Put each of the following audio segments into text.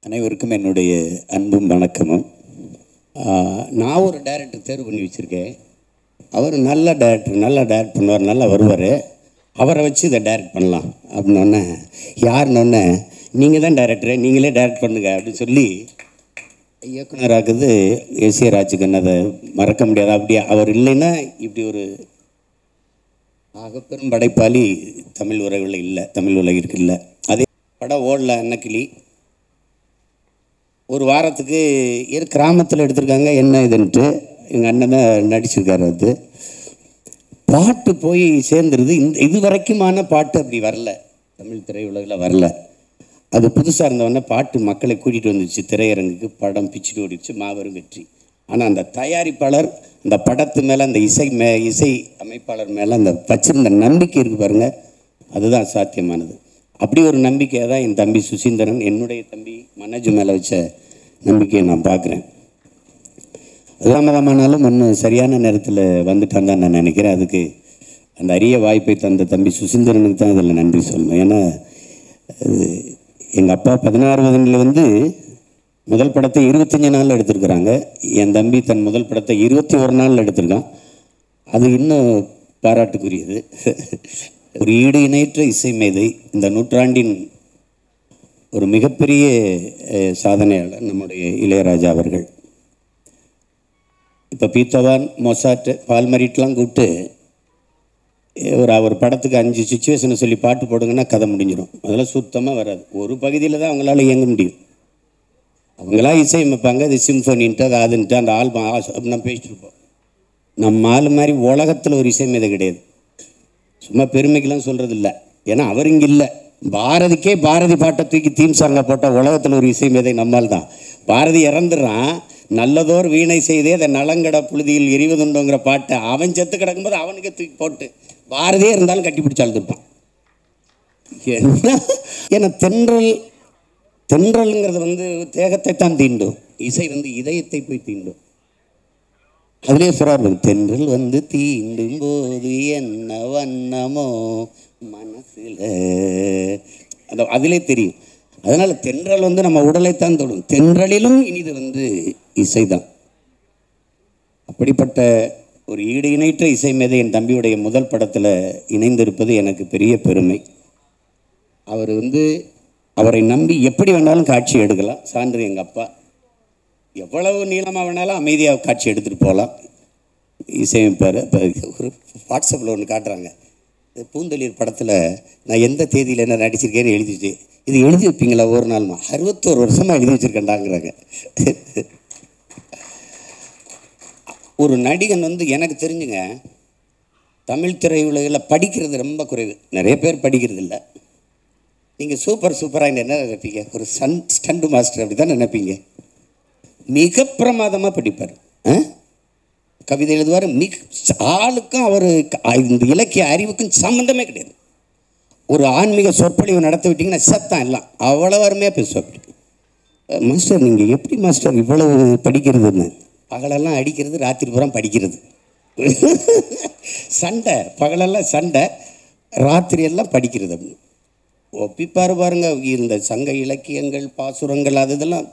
அனைவருக்கும் என்னுடைய அன்பும் வணக்கமும் ஆஹ், நான் ஒரு டைரக்டர் தேர்வு பண்ணி வச்சுருக்கேன் அவர் நல்ல டைரக்டர் நல்லா டைரக்ட் பண்ணுவார் நல்லா வருவார் அவரை வச்சு இதை டைரக்ட் பண்ணலாம் அப்படின்னோடனே யாருன்னொன்னே நீங்கள் தான் டைரக்டரு நீங்களே டைரக்ட் பண்ணுங்க அப்படின்னு சொல்லி இயக்குனராக்குது எஸ் ஏ ராஜுகன் அதை மறக்க முடியாது அப்படியே அவர் இல்லைன்னா இப்படி ஒரு ஆகப்பெரும் படைப்பாளி தமிழ் உறவில் இல்லை தமிழ் உலகிற்கு இல்லை அதே படம் ஓடல அன்னக்கிளி ஒரு வாரத்துக்கு இரு கிராமத்தில் எடுத்திருக்காங்க என்ன இதுன்ட்டு எங்கள் அண்ணன் தான் நடிச்சிருக்காரு அது பாட்டு போய் சேர்ந்துருது இந்த இது வரைக்குமான பாட்டு அப்படி வரல தமிழ் திரையுலகில் வரல அது புதுசாக இருந்தவொடனே பாட்டு மக்களை கூட்டிகிட்டு வந்துச்சு திரையரங்குக்கு படம் பிச்சுட்டு ஓடிடுச்சு மாபெரும் வெற்றி ஆனால் அந்த தயாரிப்பாளர் அந்த படத்து மேலே அந்த இசை மே இசை அமைப்பாளர் மேலே அந்த வச்சிருந்த நம்பிக்கை இருக்குது பாருங்க அதுதான் சாத்தியமானது அப்படி ஒரு நம்பிக்கையை தான் என் தம்பி சுசீந்திரன் என்னுடைய தம்பி மனோஜ் மேலே வச்ச நம்பிக்கையை நான் பார்க்குறேன் தாமதமானாலும் ஒன்றும் சரியான நேரத்தில் வந்துட்டான் தான் நான் நினைக்கிறேன் அதுக்கு அந்த அரிய வாய்ப்பை தந்த தம்பி சுசீந்திரனுக்கு தான் இதில் நன்றி சொல்லணும் ஏன்னா எங்கள் அப்பா பதினாறு வயதில் வந்து முதல் படத்தை இருபத்தஞ்சி நாளில் எடுத்திருக்கிறாங்க என் தம்பி தன் முதல் படத்தை இருபத்தி ஒரு நாளில் எடுத்திருக்கான் அது இன்னும் பாராட்டுக்குரியது ஒரு ஈடு இணையற்ற இசை மேதை இந்த நூற்றாண்டின் ஒரு மிகப்பெரிய அஹ், சாதனையாளர் நம்முடைய இளையராஜா அவர்கள் இப்போ பீத்தவான் மொசாட் பால்மரிட்லாம் கூப்பிட்டு அஹ், ஒரு அவர் படத்துக்கு அஞ்சு சுச்சுவேஷனை சொல்லி பாட்டு போடுங்கன்னா கதை முடிஞ்சிடும் அதெல்லாம் சுத்தமாக வராது ஒரு பகுதியில் தான் அவங்களால இயங்க முடியும் அவங்களா இசையமைப்பாங்க அது சிம்ஃபனின்ட்டு அது அதுன்ட்டு அந்த ஆல்பம் நம்ம பேசிட்டு இருப்போம் நம்ம ஆள் மாதிரி உலகத்தில் ஒரு இசை மேதை கிடையாது சும்மா பெருமைக்கெல்லாம் சொல்கிறது இல்லை ஏன்னா அவர் இங்கே இல்லை பாரதிக்கே பாரதி பாட்டை தூக்கி தீம் சாங்கை போட்டால் உலகத்தில் ஒரு இசை மேதை நம்மால் தான் பாரதி இறந்துடுறான் நல்லதோர் வீணை செய்தே அதை நலங்கட புழுதியில் எரிவதுண்டோங்கிற பாட்டை அவன் செத்து கிடக்கும்போது அவனுக்கே தூக்கி போட்டு பாரதியே இருந்தாலும் கட்டி பிடிச்சி அழுதுருப்பான் என்ன ஏன்னா தென்றல் தென்றல்ங்கிறது வந்து தேகத்தை தான் தீண்டும் இசை வந்து இதயத்தை போய் தீண்டும் அதுலேயே சொல்கிறார் தென்றல் வந்து தீண்டும் போது என்ன வண்ணமோ மனசில் அந்த அதிலே தெரியும் அதனால் தென்றல் வந்து நம்ம உடலைத்தான் தொடும் தென்றலிலும் இனிது வந்து இசைதான் அப்படிப்பட்ட ஒரு ஈடு இணைற்ற இசை மேதை என் தம்பியுடைய முதல் படத்தில் இணைந்திருப்பது எனக்கு பெரிய பெருமை அவர் வந்து அவரை நம்பி எப்படி வேணாலும் காட்சி எடுக்கலாம் சான்று எங்கள் அப்பா எவ்வளவு நீளமாக வேணாலும் அமைதியாக காட்சி எடுத்துகிட்டு போகலாம் இசையமைப்பார் இப்போ ஒரு வாட்ஸ்அப்பில் ஒன்று காட்டுறாங்க இந்த பூந்தளிர் படத்தில் நான் எந்த தேதியில் என்ன நடிச்சிருக்கேன்னு எழுதி வச்சு இது எழுதி வைப்பீங்களா ஒரு நாள்மா அறுபத்தோரு வருஷமாக எழுதி வச்சுருக்கேன்டாங்கிறாங்க ஒரு நடிகன் வந்து எனக்கு தெரிஞ்சுங்க தமிழ் திரையுலகில் படிக்கிறது ரொம்ப குறைவு நிறைய பேர் படிக்கிறது இல்லை நீங்கள் சூப்பர் சூப்பராக என்ன நினைப்பீங்க ஒரு சன் ஸ்டண்டு மாஸ்டர் அப்படி தான் நினைப்பீங்க மிக பிரமாதமாக படிப்பார் ஆ? கவிதை எழுதுவார் மிக ஆளுக்கும் அவர் இந்த இலக்கிய அறிவுக்கும் சம்மந்தமே கிடையாது ஒரு ஆன்மீக சொற்பொழிவு நடத்த விட்டீங்கன்னா சத்தம் எல்லாம் அவ்வளோ அருமையாக பேசுவார் மாஸ்டர் நீங்கள் எப்படி மாஸ்டர் இவ்வளவு படிக்கிறதுன்னு பகலெல்லாம் அடிக்கிறது ராத்திரி பூரா படிக்கிறது சண்டை பகலெல்லாம் சண்டை ராத்திரி எல்லாம் படிக்கிறது அப்படின்னு ஒப்பிப்பாரு பாருங்க இந்த சங்க இலக்கியங்கள் பாசுரங்கள் அது இதெல்லாம்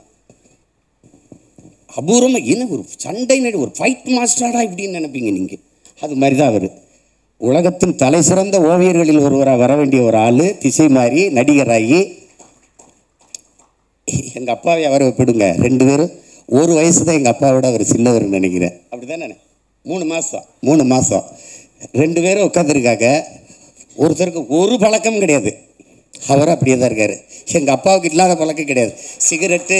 அபூர்வமாக என்ன ஒரு சண்டை நடி ஒரு ஃபைட் மாஸ்டராடா இப்படின்னு நினைப்பீங்க நீங்கள் அது மாதிரி தான் அவர் உலகத்தின் தலை சிறந்த ஓவியர்களில் ஒருவராக வர வேண்டிய ஒரு ஆள் திசை மாறி நடிகராகி எங்கள் அப்பாவை அவரை ஒப்பிடுங்க ரெண்டு பேரும் ஒரு வயசு தான் எங்கள் அப்பாவோட அவர் சின்னவர்னு நினைக்கிறேன் அப்படி தானே மூணு மாதம் மூணு மாதம் ரெண்டு பேரும் உட்காந்துருக்காங்க ஒருத்தருக்கு ஒரு பழக்கம் கிடையாது அவர் அப்படியே தான் இருக்கார் எங்கள் அப்பாவுக்கு இல்லாத பழக்கம் கிடையாது சிகரெட்டு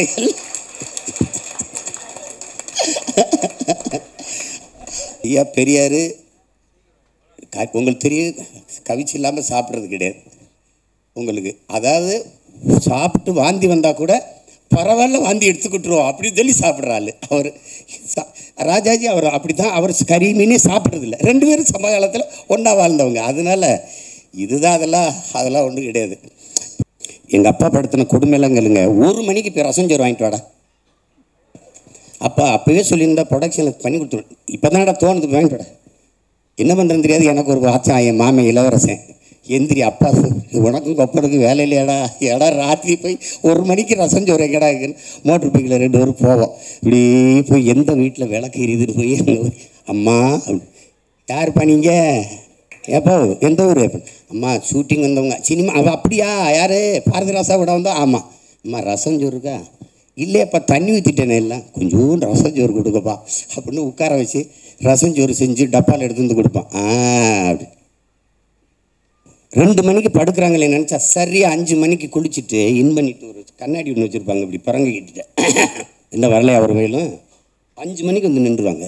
ஐயா பெரியார் க- உங்களுக்கு தெரியும் கவிச்சு இல்லாமல் சாப்பிட்றது கிடையாது உங்களுக்கு அதாவது சாப்பிட்டு வாந்தி வந்தால் கூட பரவாயில்ல வாந்தி எடுத்துக்கிட்டுருவோம் அப்படின்னு சொல்லி சாப்பிட்ற ஆள் அவர் சா- ராஜாஜி அவர் அப்படி தான் அவர் கறி மீனே சாப்பிட்றதில்ல ரெண்டு பேரும் சமகாலத்தில் ஒன்றா வாழ்ந்தவங்க அதனால இதுதான் அதெல்லாம் அதெல்லாம் ஒன்றும் கிடையாது எங்கள் அப்பா படுத்தின கொடுமையெல்லாம் கேளுங்க ஒரு மணிக்கு இப்போ ரசம் சோறு வாங்கிட்டு வாடா அப்பா அப்போவே சொல்லியிருந்தா ப்ரொடக்ஷனுக்கு பண்ணி கொடுத்துருவேன் இப்போ தானடா தோணுது வாங்கிட்டு வாடா என்ன பண்ணுறேன்னு தெரியாது எனக்கு ஒரு வாச்சா என் மாமன் இளவரசன் எந்திரி அப்பா உனக்கும் கொப்பனுக்கும் வேலை இல்லையாடா ஏடா ராத்திரி போய் ஒரு மணிக்கு ரசம் சோறு எங்கடா இருக்குன்னு மோட்டர் பைக்கில் ரெண்டு பேரும் போவோம் இப்படி போய் எந்த வீட்டில் விளக்கு எரியுதுன்னு போய் அங்க போய், அம்மா அப்படி, யாருப்பா நீங்கள் ஏப்பா எந்த ஊர் அம்மா ஷூட்டிங் வந்தவங்க சினிமா அவ அப்படியா யார் பாரதி ராசா கூட வந்தா ஆமாம் அம்மா ரசம் சோறு இருக்கா இல்லையாப்பா தண்ணி ஊற்றிட்டேனே எல்லாம் கொஞ்சோண்டு ரசம் சோறு கொடுக்கப்பா அப்படின்னு உட்கார வச்சு ரசம் சோறு செஞ்சு டப்பாவில் எடுத்து வந்து கொடுப்பான் ஆ அப்படி ரெண்டு மணிக்கு படுக்கிறாங்களே நினச்சா சரியாக அஞ்சு மணிக்கு குளிச்சுட்டு இன் பண்ணிட்டு ஒரு கண்ணாடி ஒன்று வச்சுருப்பாங்க இப்படி பறங்க கிட்ட என்ன வரலையா அவர் வயலும் அஞ்சு மணிக்கு வந்து நின்றுவாங்க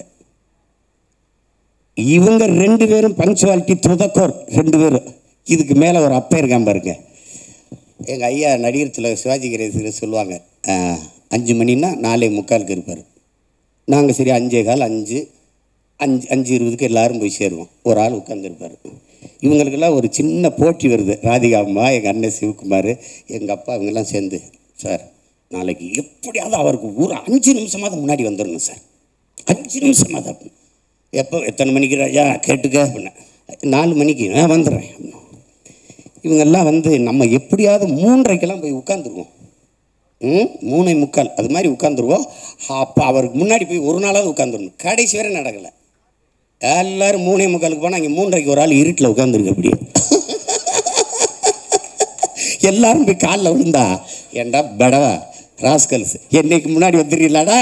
இவங்க ரெண்டு பேரும் பங்க்சுவாலிட்டி துதக்கோர் ரெண்டு பேரும் இதுக்கு மேலே ஒரு அப்பா இருக்கான் பாருங்க எங்கள் ஐயா நடிகர் திலக சிவாஜி கணேசன் சொல்லுவாங்க ஆ, அஞ்சு மணின்னா நாலே முக்காலுக்கு இருப்பார் நாங்கள் சரி அஞ்சே கால் அஞ்சு அஞ்சு அஞ்சு இருபதுக்கு எல்லாரும் போய் சேருவோம் ஒரு ஆள் உட்காந்துருப்பார் இவங்களுக்கெல்லாம் ஒரு சின்ன போட்டி வருது ராதிகா அம்மா எங்கள் அண்ணன் சிவகுமார் எங்கள் அப்பா இவங்கெல்லாம் சேர்ந்து சார் நாளைக்கு எப்படியாவது அவருக்கு ஒரு அஞ்சு நிமிஷமாவது முன்னாடி வந்துடணும் சார் அஞ்சு நிமிஷமாவது அப்படின்னு எப்போ எத்தனை மணிக்கு ராஜா கேட்டுக்க அப்படின்னா நாலு மணிக்கு நான் வந்துடுறேன் அப்படின்னா. இவங்கெல்லாம் வந்து நம்ம எப்படியாவது மூன்றரைக்கெல்லாம் போய் உட்காந்துருவோம் ம் மூணை முக்கால் அது மாதிரி உட்காந்துருவோம் அப்போ அவருக்கு முன்னாடி போய் ஒரு நாளாவது உட்காந்துடணும் கடைசி வரை நடக்கலை எல்லாரும் மூணே முக்காலுக்கு போனால் அங்கே மூன்றரைக்கு ஒரு ஆள் இருட்டில் உட்காந்துருக்கு அப்படியே எல்லாரும் போய் காலில் விழுந்தா ஏண்டா பெடவா ராஸ்கல்ஸ் என்னைக்கு முன்னாடி வந்துடுறீங்களாடா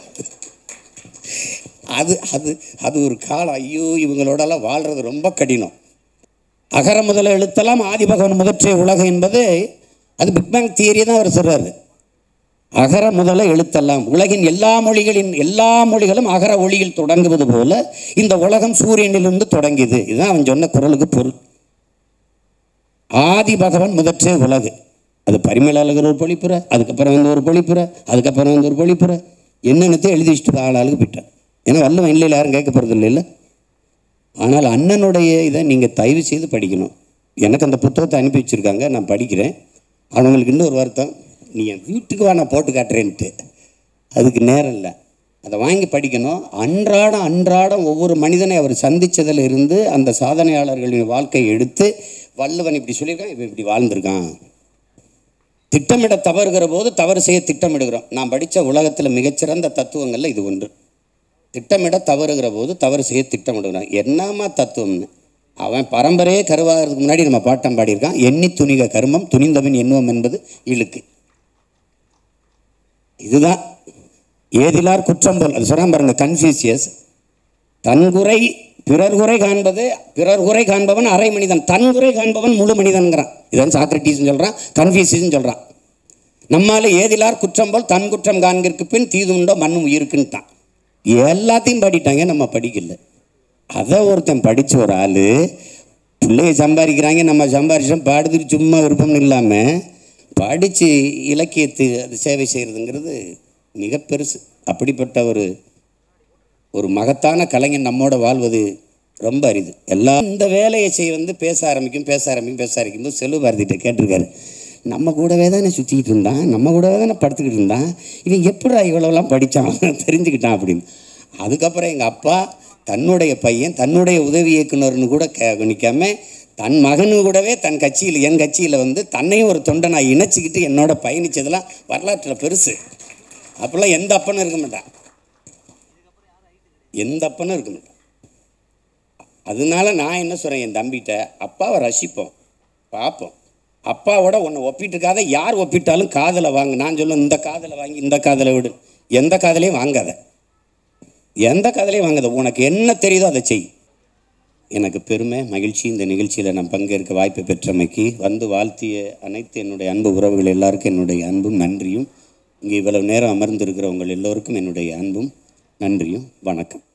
அது அது அது ஒரு காலம் ஐயோ இவங்களோடலாம் வாழ்கிறது ரொம்ப கடினம் அகர முதல எழுத்தெல்லாம் ஆதிபகவன் முதற்றே உலகம் என்பது அது பிக் பேங் தியரி தான் அவர் சொல்றாரு அகர முதல எழுத்தெல்லாம் உலகின் எல்லா மொழிகளின் எல்லா மொழிகளும் அகர ஒளியில் தொடங்குவது போல இந்த உலகம் சூரியனிலிருந்து தொடங்கியது இதுதான் அவன் சொன்ன குரலுக்கு பொருள் ஆதி பகவன் முதற்றே உலகு அது பரிமளாளர்கள் ஒரு பொழிப்புற அதுக்கப்புறம் வந்து ஒரு பொழிப்புற அதுக்கப்புறம் வந்து ஒரு பொழிப்புற என்னென்னத்தை எழுதி வச்சுட்டு ஆளாளுக்கு போயிட்டான் ஏன்னா வல்லுவன் இல்லை யாரும் கேட்க போகிறது இல்லைல்ல ஆனால் அண்ணனுடைய இதை நீங்கள் தயவு செய்து படிக்கணும் எனக்கு அந்த புத்தகத்தை அனுப்பி வச்சுருக்காங்க நான் படிக்கிறேன் அவங்களுக்கு இன்னொரு வருத்தம் நீ என் வீட்டுக்கு வா நான் போட்டு காட்டுறேன்ட்டு அதுக்கு நேரம் இல்லை அதை வாங்கி படிக்கணும் அன்றாடம் அன்றாடம் ஒவ்வொரு மனிதனை அவர் சந்தித்ததில் இருந்து அந்த சாதனையாளர்களின் வாழ்க்கையை எடுத்து வள்ளுவன் இப்படி சொல்லியிருக்கான் இவன் இப்படி வாழ்ந்திருக்கான் திட்டமிட தவறுகிற போது தவறு செய்ய திட்டமிடுகிறோம் நான் படித்த உலகத்தில் மிகச்சிறந்த தத்துவங்களில் இது ஒன்று திட்டமிட தவறுகிற போது தவறு செய்ய திட்டமிடுகிறான் என்னமா தத்துவம்னு அவன் பரம்பரையே கருவாகிறதுக்கு முன்னாடி நம்ம பாட்டம் பாடியிருக்கான் எண்ணி துணிக கர்மம் துணிந்தவன் எண்ணுவம் என்பது இழுக்கு இதுதான் ஏதிலார் குற்றம் போல் அது சொல்கிறான் பாருங்க கன்ஃபியூசியஸ் தன் குறை பிறர் குறை காண்பது பிறர் குறை காண்பவன் அரை மனிதன் தன் குறை காண்பவன் முழு மனிதன்கிறான் இதான் சாக்ரட்டிஸ்னு சொல்கிறான் கன்ஃபியூசியஸ்னு சொல்கிறான் நம்மால ஏதிலார் குற்றம் போல் தன் குற்றம் காண்கிறதுக்கு பின் தீதுண்டோ மண்ணும் உயிருக்குன்ட்டான் எல்லாத்தையும் படிட்டாங்க நம்ம படிக்கல அதை ஒருத்தன் படித்த ஒரு ஆள் பிள்ளைய சம்பாதிக்கிறாங்க நம்ம சம்பாரிச்சோம் பாடுறதுக்கு சும்மா விருப்பம் இல்லாமல் படித்து இலக்கியத்து அது சேவை செய்கிறதுங்கிறது மிக பெருசு அப்படிப்பட்ட ஒரு ஒரு மகத்தான கலைஞன் நம்மோட வாழ்வது ரொம்ப அரிது எல்லாம் இந்த வேலையை செய்ய வந்து பேச ஆரம்பிக்கும் பேச ஆரம்பிக்கும் பேச ஆரம்பிக்கும் போது செல்வ பாரதிட்ட கேட்டிருக்காரு நம்ம கூடவே தானே சுற்றிக்கிட்டு இருந்தான் நம்ம கூடவே தானே படுத்துக்கிட்டு இருந்தான் இவன் எப்படா இவ்வளோலாம் படித்தான் தெரிஞ்சுக்கிட்டான் அப்படின்னு அதுக்கப்புறம் எங்கள் அப்பா தன்னுடைய பையன் தன்னுடைய உதவி இயக்குனர்னு கூட கே நிற்காம தன் மகனு கூடவே தன் கட்சியில் என் கட்சியில் வந்து தன்னையும் ஒரு தொண்டை நான் இணைச்சிக்கிட்டு என்னோட பயணித்ததெல்லாம் வரலாற்றில் பெருசு அப்போல்லாம் எந்த அப்பனும் இருக்க மாட்டான் எந்த அப்பனும் இருக்க மாட்டான் அதனால நான் என்ன சொல்கிறேன் என் தம்பிகிட்ட அப்பாவை ரசிப்போம் பார்ப்போம் அப்பாவோட உன்னை ஒப்பிட்டுக்காத யார் ஒப்பிட்டாலும் காதலை வாங்கு நான் சொல்லுவேன் இந்த காதலை வாங்கி இந்த காதலை விடு எந்த காதலையும் வாங்காத எந்த காதலையும் வாங்காத உனக்கு என்ன தெரியுதோ அதை செய் எனக்கு பெருமை மகிழ்ச்சி இந்த நிகழ்ச்சியில் நான் பங்கேற்க வாய்ப்பு பெற்றமைக்கு வந்து வாழ்த்திய அனைத்து என்னுடைய அன்பு உறவுகள் எல்லாருக்கும் என்னுடைய அன்பும் நன்றியும் இங்கே இவ்வளவு நேரம் அமர்ந்திருக்கிற உங்கள் எல்லோருக்கும் என்னுடைய அன்பும் நன்றியும் வணக்கம்